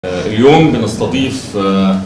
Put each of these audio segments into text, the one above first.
اليوم بنستضيف آه،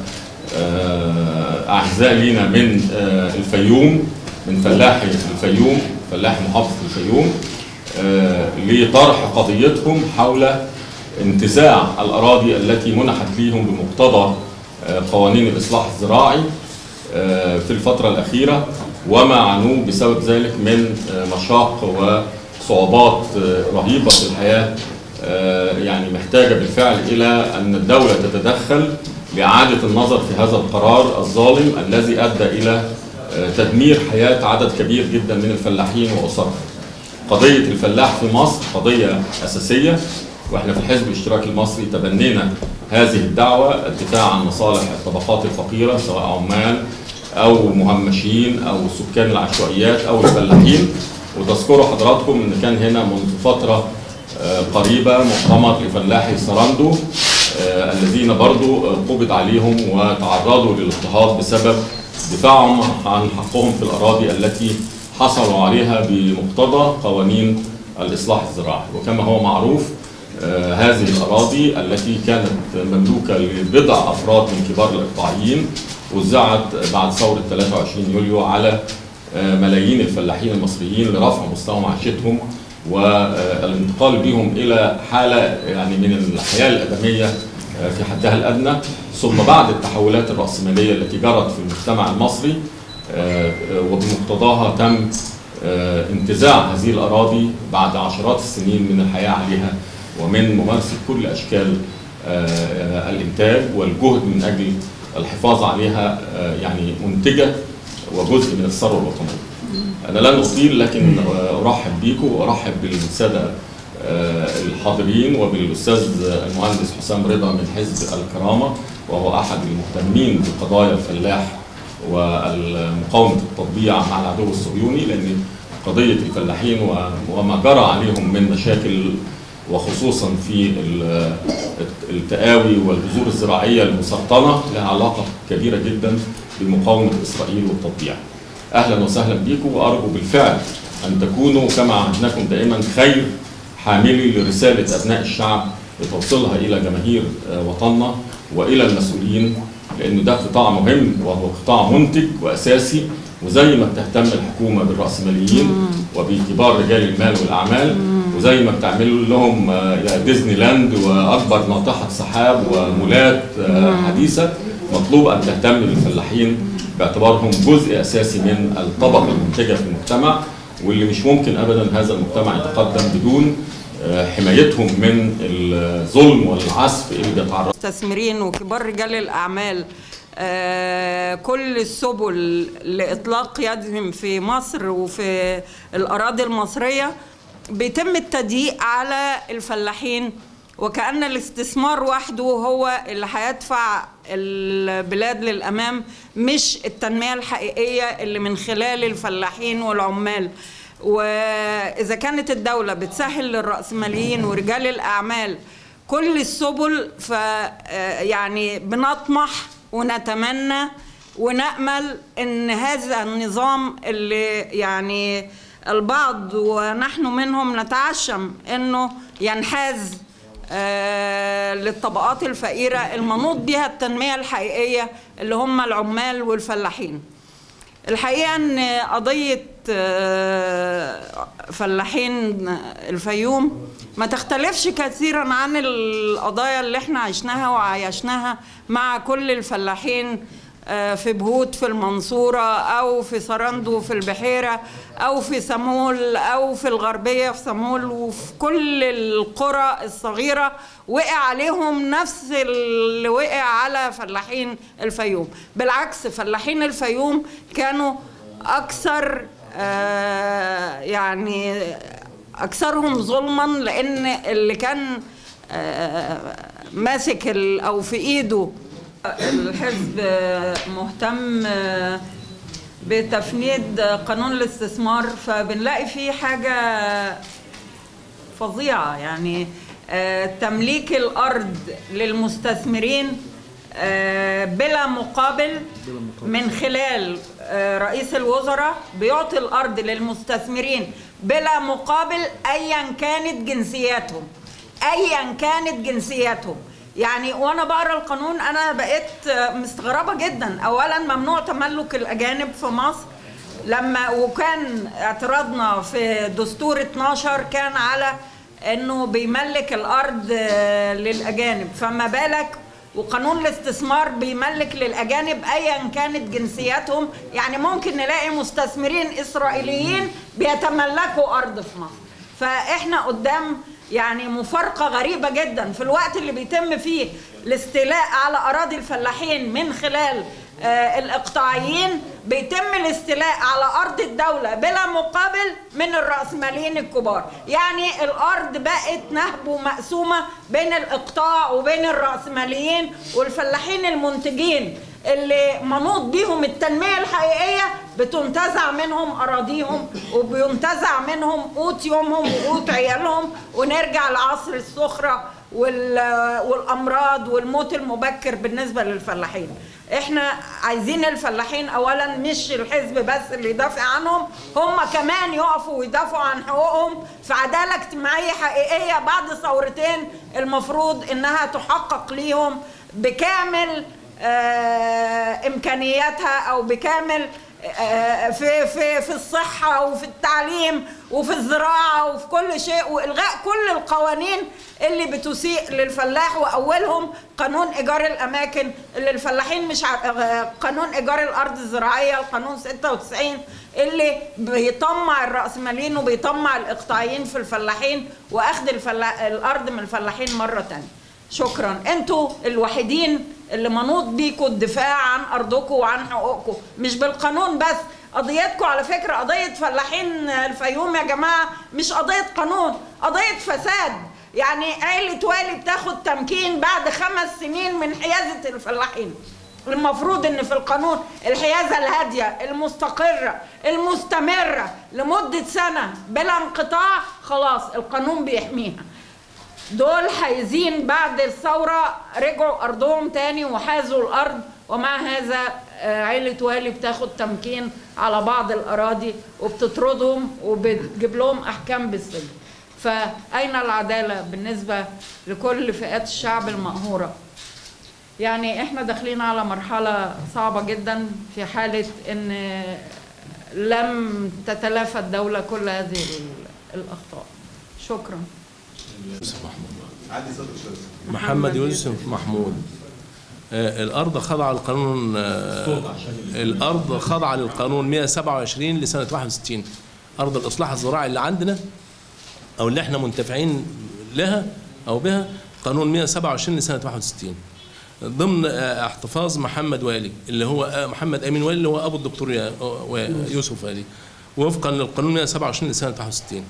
آه، أعزاء لينا من آه، الفيوم من فلاحي الفيوم فلاحي محافظة الفيوم آه، لطرح قضيتهم حول انتزاع الأراضي التي منحت ليهم بمقتضى آه، قوانين الإصلاح الزراعي آه، في الفترة الأخيرة وما عنوه بسبب ذلك من آه، مشاق وصعوبات آه، رهيبة في الحياة آه، يعني محتاجة بالفعل إلى أن الدولة تتدخل لإعادة النظر في هذا القرار الظالم الذي أدى إلى آه، تدمير حياة عدد كبير جدا من الفلاحين وأسرهم. قضية الفلاح في مصر قضية أساسية واحنا في الحزب الاشتراكي المصري تبنينا هذه الدعوة الدفاع عن مصالح الطبقات الفقيرة سواء عمال أو مهمشين أو سكان العشوائيات أو الفلاحين وتذكروا حضراتكم إن كان هنا منذ فترة آه، قريبة مؤتمر لفلاحي سراندو آه، الذين برضو آه، قبض عليهم وتعرضوا للاضطهاد بسبب دفاعهم عن حقهم في الأراضي التي حصلوا عليها بمقتضى قوانين الإصلاح الزراعي وكما هو معروف آه، هذه الأراضي التي كانت مملوكة لبضع أفراد من كبار الإقطاعيين وزعت بعد ثورة 23 يوليو على آه، ملايين الفلاحين المصريين لرفع مستوى معيشتهم والانتقال بهم إلى حالة يعني من الحياة الآدمية آه، في حدها الأدنى ثم بعد التحولات الرأسمالية التي جرت في المجتمع المصري آه، آه، وبمقتضاها تم آه، انتزاع هذه الأراضي بعد عشرات السنين من الحياة عليها ومن ممارسة كل أشكال آه، آه، الإنتاج والجهد من أجل الحفاظ عليها آه، يعني منتجة وجزء من الثروة الوطنية. أنا لن أطيل لكن آه، أرحب بيكم وأرحب بالسادة آه، الحاضرين وبالأستاذ المهندس حسام رضا من حزب الكرامة وهو أحد المهتمين بقضايا الفلاح ومقاومة التطبيع مع العدو الصهيوني لأن قضية الفلاحين و- وما جرى عليهم من مشاكل وخصوصا في ال- التقاوي والبذور الزراعية المسرطنة لها علاقة كبيرة جدا بمقاومة إسرائيل والتطبيع. أهلا وسهلا بكم وأرجو بالفعل أن تكونوا كما عهدناكم دائما خير حاملي لرسالة أبناء الشعب لتوصيلها إلى جماهير آه، وطننا وإلى المسؤولين لأن ده قطاع مهم وهو قطاع منتج وأساسي وزي ما بتهتم الحكومة بالرأسماليين وبكبار رجال المال والأعمال وزي ما بتعمل لهم آه، يا ديزني لاند وأكبر ناطحة سحاب ومولات آه، حديثة مطلوب أن تهتم بالفلاحين باعتبارهم جزء أساسي من الطبقة المنتجة في المجتمع واللي مش ممكن أبدا هذا المجتمع يتقدم بدون آه، حمايتهم من الظلم والعسف اللي بيتعرض المستثمرين وكبار رجال الأعمال آه، كل السبل لإطلاق يدهم في مصر وفي الأراضي المصرية بيتم التضييق على الفلاحين وكأن الاستثمار وحده هو اللي هيدفع البلاد للأمام مش التنمية الحقيقية اللي من خلال الفلاحين والعمال وإذا كانت الدولة بتسهل للرأسماليين ورجال الأعمال كل السبل ف يعني بنطمح ونتمنى ونأمل ان هذا النظام اللي يعني البعض ونحن منهم نتعشم انه ينحاز آه، للطبقات الفقيرة المنوط بها التنمية الحقيقية اللي هم العمال والفلاحين الحقيقة ان قضية آه، فلاحين الفيوم ما تختلفش كثيرا عن القضايا اللي احنا عشناها وعايشناها مع كل الفلاحين آه، في بهوت في المنصورة أو في سرندو في البحيرة أو في سمول أو في الغربية في سمول وفي كل القرى الصغيرة وقع عليهم نفس اللي وقع على فلاحين الفيوم بالعكس فلاحين الفيوم كانوا أكثر آه، يعني أكثرهم ظلما لأن اللي كان آه، ماسك ال- أو في إيده الحزب مهتم بتفنيد قانون الاستثمار فبنلاقي فيه حاجة فظيعة يعني آه، تمليك الأرض للمستثمرين آه، بلا مقابل من خلال آه، رئيس الوزراء بيعطي الأرض للمستثمرين بلا مقابل أيا كانت جنسياتهم أيا كانت جنسياتهم يعني وانا بقرا القانون انا بقيت مستغربه جدا اولا ممنوع تملك الاجانب في مصر لما وكان اعتراضنا في دستور 12 كان على انه بيملك الارض آه، للاجانب فما بالك وقانون الاستثمار بيملك للاجانب ايا كانت جنسياتهم يعني ممكن نلاقي مستثمرين اسرائيليين بيتملكوا ارض في مصر فاحنا قدام يعني مفارقة غريبة جدا في الوقت اللي بيتم فيه الاستيلاء على أراضي الفلاحين من خلال آه، الإقطاعيين بيتم الاستيلاء على أرض الدولة بلا مقابل من الرأسماليين الكبار يعني الأرض بقت نهب ومقسومة بين الإقطاع وبين الرأسماليين والفلاحين المنتجين اللي منوط بيهم التنمية الحقيقية بتنتزع منهم أراضيهم وبينتزع منهم قوت يومهم وقوت عيالهم ونرجع لعصر السخرة وال- والأمراض والموت المبكر بالنسبة للفلاحين احنا عايزين الفلاحين اولا مش الحزب بس اللي يدافع عنهم هم كمان يقفوا ويدافعوا عن حقوقهم في عدالة اجتماعية حقيقية بعد ثورتين المفروض انها تحقق ليهم بكامل آه، امكانياتها او بكامل آه، في في في الصحه وفي التعليم وفي الزراعه وفي كل شيء والغاء كل القوانين اللي بتسيء للفلاح واولهم قانون ايجار الاماكن اللي الفلاحين مش ع... آه، قانون ايجار الارض الزراعيه القانون 96 اللي بيطمع الراسماليين وبيطمع الاقطاعيين في الفلاحين واخذ الفلا... الارض من الفلاحين مره تانية شكرا انتوا الوحيدين اللي منوط بيكوا الدفاع عن ارضكم وعن حقوقكم مش بالقانون بس قضيتكم على فكره قضيه فلاحين الفيوم يا جماعه مش قضيه قانون قضيه فساد يعني عيلة والي بتاخد تمكين بعد خمس سنين من حيازة الفلاحين المفروض ان في القانون الحيازة الهادية المستقرة المستمرة لمدة سنة بلا انقطاع خلاص القانون بيحميها دول حايزين بعد الثورة رجعوا أرضهم تاني وحازوا الأرض ومع هذا آه، عيلة والي بتاخد تمكين على بعض الأراضي وبتطردهم وبتجيب لهم أحكام بالسجن فأين العدالة بالنسبة لكل فئات الشعب المقهورة يعني احنا داخلين على مرحلة صعبة جدا في حالة ان لم تتلافى الدولة كل هذه ال- الأخطاء شكرا يوسف محمود عادي صوت شوية محمد يوسف محمود آه، الأرض خاضعة للقانون آه، الأرض خاضعة للقانون 127 لسنة 61 أرض الإصلاح الزراعي اللي عندنا أو اللي احنا منتفعين لها أو بها قانون 127 لسنة 61 ضمن آه، احتفاظ محمد والي اللي هو آه، محمد أمين والي اللي هو أبو الدكتور يا- آه، يوسف والي وفقا للقانون 127 لسنة 61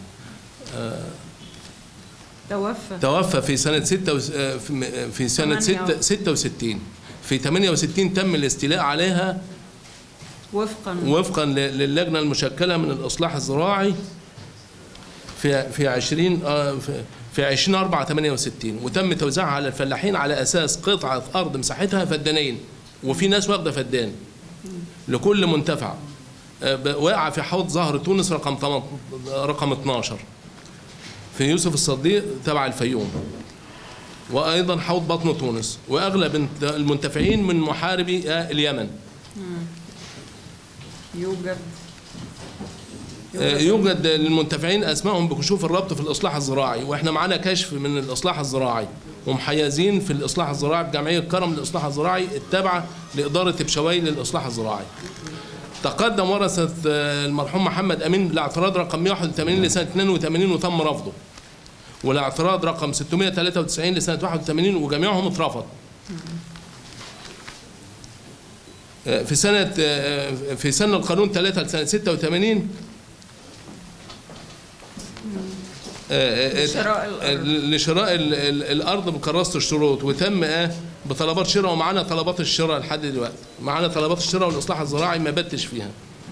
توفى توفى في سنة ستة وس... آه، في- في سنة ثمانية ستة, ستة وستين في 68 تم الاستيلاء عليها وفقا وفقا ل- للجنة المشكلة من الإصلاح الزراعي في في 20 آه، في- في 20 4 68 وتم توزيعها على الفلاحين على أساس قطعة أرض مساحتها فدانين وفي ناس واخدة فدان لكل منتفع آه، ب- واقعة في حوض ظهر تونس رقم 8 رقم 12 في يوسف الصديق تبع الفيوم وايضا حوض بطن تونس واغلب انت- المنتفعين من محاربي آه، اليمن يوجد آه، يوجد للمنتفعين اسمائهم بكشوف الربط في الاصلاح الزراعي واحنا معانا كشف من الاصلاح الزراعي ومحيزين في الاصلاح الزراعي بجمعيه كرم للاصلاح الزراعي التابعه لاداره بشوي للاصلاح الزراعي تقدم ورثه آه، المرحوم محمد امين الاعتراض رقم 181 لسنه 82 وتم رفضه والاعتراض رقم 693 لسنه 81 وجميعهم اترفض آه، في سنة آه، في سنة القانون 3 لسنة 86 آه، آه، لشراء الأرض. لشراء ال- ال- الارض بكراسه الشروط وتم اه بطلبات شراء ومعانا طلبات الشراء لحد دلوقتي معانا طلبات الشراء والاصلاح الزراعي ما بتش فيها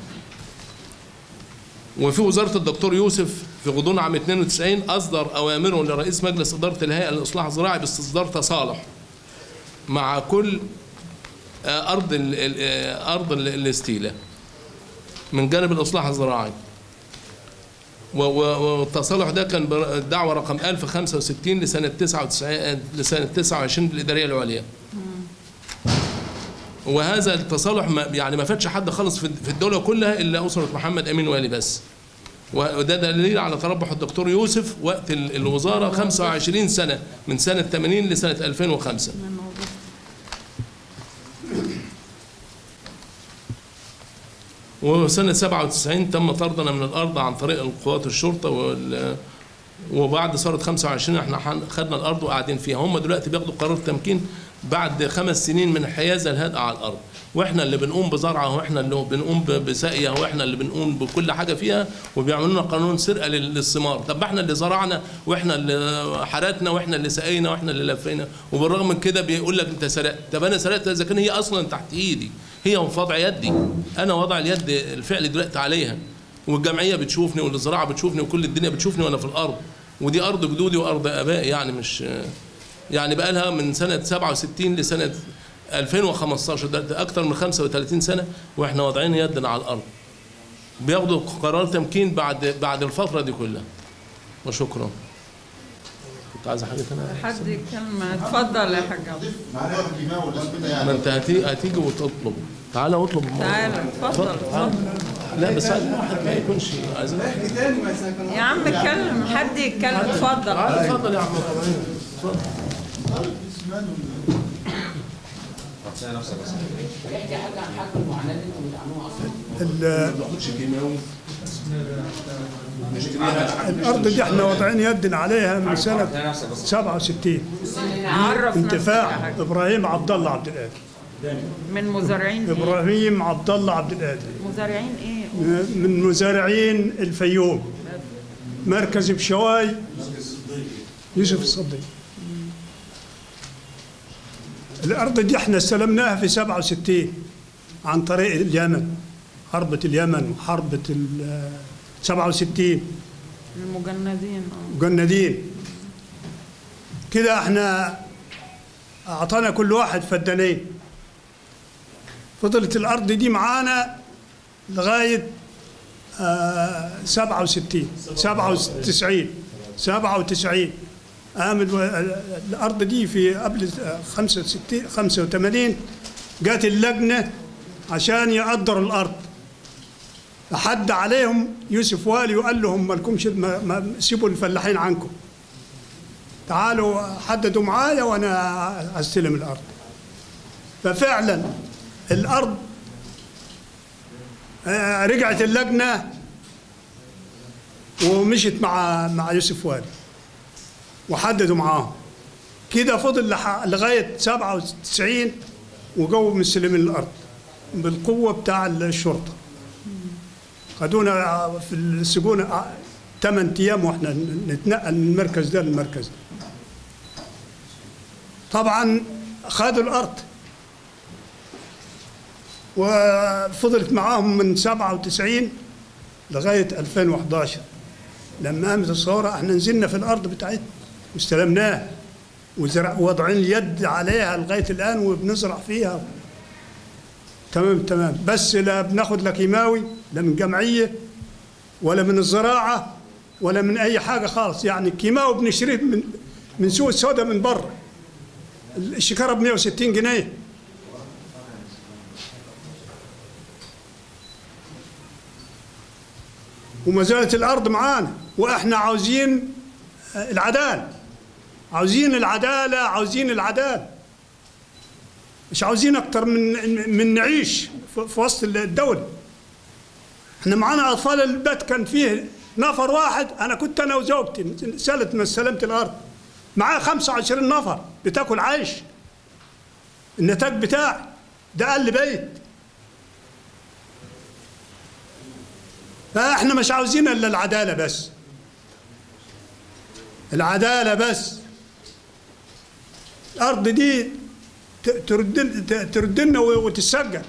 وفي وزاره الدكتور يوسف في غضون عام 92 اصدر اوامره لرئيس مجلس اداره الهيئه للاصلاح الزراعي باستصدار تصالح مع كل آه، ارض ال- ال- آه، ارض ال- الاستيلاء من جانب الاصلاح الزراعي و- و- والتصالح ده كان بر- الدعوة رقم 1065 لسنة 99 لسنة 29 للإدارية العليا وهذا التصالح ما يعني ما فاتش حد خالص في في الدولة كلها إلا أسرة محمد أمين والي بس وده دليل على تربح الدكتور يوسف وقت ال- الوزارة 25 سنة من سنة 80 لسنة 2005 وسنة 97 تم طردنا من الأرض عن طريق القوات الشرطة وال وبعد ثورة 25 احنا حن- خدنا الأرض وقاعدين فيها هم دلوقتي بياخدوا قرار تمكين بعد خمس سنين من الحيازة الهادئة على الأرض واحنا اللي بنقوم بزرعها واحنا اللي بنقوم ب- بسقيها واحنا اللي بنقوم بكل حاجة فيها وبيعملوا لنا قانون سرقة لل- للثمار طب ما احنا اللي زرعنا واحنا اللي حرتنا واحنا اللي سقينا واحنا اللي لفينا وبالرغم من كده بيقول لك انت سرقت طب انا سرقت اذا كان هي اصلا تحت ايدي هي في وضع يدي انا وضع اليد الفعل دلوقتي عليها والجمعيه بتشوفني والزراعه بتشوفني وكل الدنيا بتشوفني وانا في الارض ودي ارض جدودي وارض ابائي يعني مش يعني بقى لها من سنه 67 لسنه 2015 ده اكتر من 35 سنه واحنا واضعين يدنا على الارض بياخدوا قرار تمكين بعد بعد الفتره دي كلها وشكرا كنت عايز حاجه ثانيه حد يتكلم اتفضل يا حاج عبد. معلش الكيماوي والاسم ده ما يعني انت هتيجي هتيجي وتطلب تعالى اطلب تعالى اتفضل اتفضل لا بس عايز واحد ما يكونش عايز يا عم اتكلم حد يتكلم اتفضل تعالى اتفضل يا عم احكي حاجه عن حجم المعاناه اللي انتم بتعانوها اصلا ال- ما تاخدش كيماوي الارض دي احنا واضعين يدنا عليها من سنه 67 عرف نفسك يا انتفاع حاج ابراهيم عبد الله عبد القادر من مزارعين ايه؟ ابراهيم عبد الله عبد القادر مزارعين ايه؟ من مزارعين الفيوم مركز بشواي يوسف الصديق الارض دي احنا استلمناها في 67 عن طريق اليمن حربة اليمن وحربة ال 67 المجندين اه مجندين كده احنا اعطانا كل واحد فدانين فضلت الارض دي معانا لغايه آه 67 97 97 قام الو- الارض دي في قبل آه، 65 85 جات اللجنه عشان يقدروا الارض حد عليهم يوسف والي وقال لهم ما لكمش ما ما سيبوا الفلاحين عنكم تعالوا حددوا معايا وانا استلم الارض ففعلا الارض آه، رجعت اللجنه ومشت مع مع يوسف والي وحددوا معاهم كده فضل لح- لغايه 97 وجو مستلمين الارض بالقوه بتاع الشرطه خدونا في السجون ثمان ايام واحنا نتنقل من المركز ده للمركز ده طبعا خدوا الارض وفضلت معاهم من 97 لغايه 2011 لما قامت الثوره احنا نزلنا في الارض بتاعتنا واستلمناها وزرع وضعين اليد عليها لغايه الان وبنزرع فيها تمام تمام بس لا بناخد لا كيماوي لا من جمعيه ولا من الزراعه ولا من اي حاجه خالص يعني الكيماوي بنشتريه من من سوق السوداء من بره الشكاره ب 160 جنيه وما زالت الارض معانا واحنا عاوزين آه، العداله عاوزين العداله عاوزين العداله مش عاوزين اكتر من من نعيش في في وسط الدوله احنا معانا اطفال البيت كان فيه نفر واحد انا كنت انا وزوجتي سالت ما استلمت الارض معاه 25 نفر بتاكل عيش النتاج بتاعي ده اقل بيت فاحنا مش عاوزين الا العداله بس العداله بس الارض دي ت- ترد ت- ترد لنا و- وتتسجل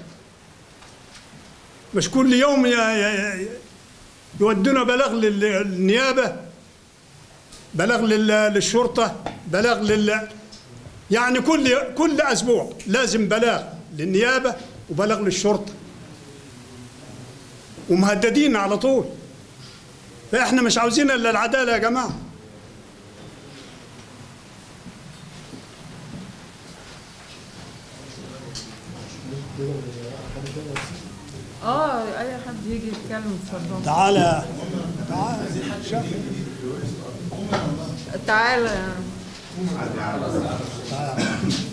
مش كل يوم ي- ي- ي- يودونا بلاغ لل- للنيابه بلاغ لل- للشرطه بلاغ لل يعني كل كل اسبوع لازم بلاغ للنيابه وبلاغ للشرطه ومهددين على طول فاحنا مش عاوزين الا العداله يا جماعه اه اي حد يجي يتكلم اتفضل تعالى تعالى شوف. تعالى تعالى